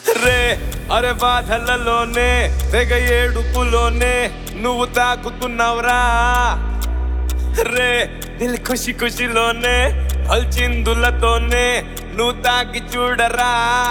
రే అరే బాధలలోనే తెగ ఏడుపులోనే నువ్వు తాకుతున్నావురా రే దిల్ ఖుషి ఖుషిలోనే పల్చిందులతోనే నువ్వు తాకి చూడరా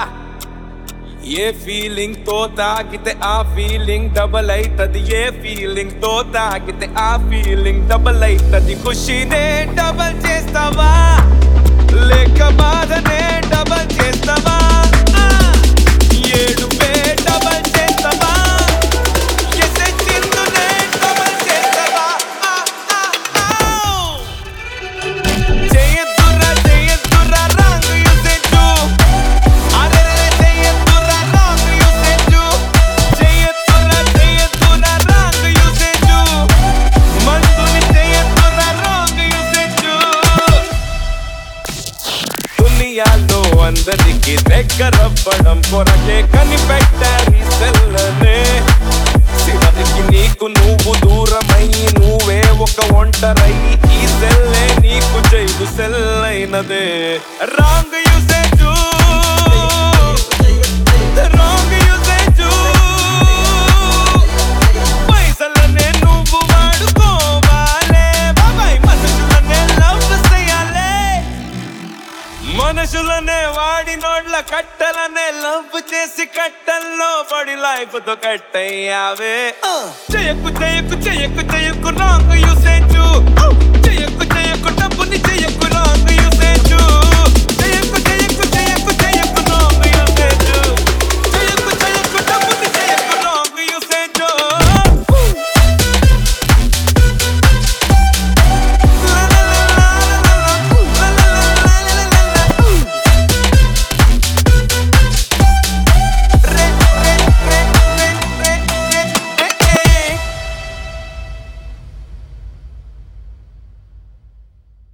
ఏ ఫీలింగ్ తో తాగితే ఆ ఫీలింగ్ డబల్ అయితది ఏ ఫీలింగ్ తో తాగితే ఆ ఫీలింగ్ డబల్ అయితది ఖుషినే డబల్ చేస్తావా లేక బాధనే డబల్ చేస్తావా ఆ! ఏడుపే డబల్ చేస్తావా ఎసే చిందునే డబల్ చేస్తావా ఆ, ఆ, ఆ! చేయొద్దురా చేయొద్దురా రాంగ్ యూసేజ్ అరే చేయొద్దురా రాంగ్ యూసేజ్ చేయొద్దురా చేయొద్దురా రాంగ్ యూసేజ్ మందుని చేయొద్దురా రాంగ్ యూసేజ్ దునియాలో అందరికి దగ్గరవ్వడం కొరకే కనిపెట్టారు ఈ సెల్లనే చివరికి నీకు నువ్వు దూరమయ్యి నువ్వే ఒక ఒంటరయ్యి ఈ సెల్లే నీకు జైలు సెల్లైనదే రాంగ్ యూసేజ్ రాంగ్ యూసేజ్ పైసలనే నువ్వు వాడుకోవాలే బాబాయ్ మనుషులనే లవ్ చేయాలే మనుషులనే వాడి నోడ్ల కట్టలనే లవ్ చేసి కట్టల్లో పడి లైఫ్ తో కట్టయ్యావే చేయకు చేయకు చేయకు చేయకు రాంగ్ యూసేజ్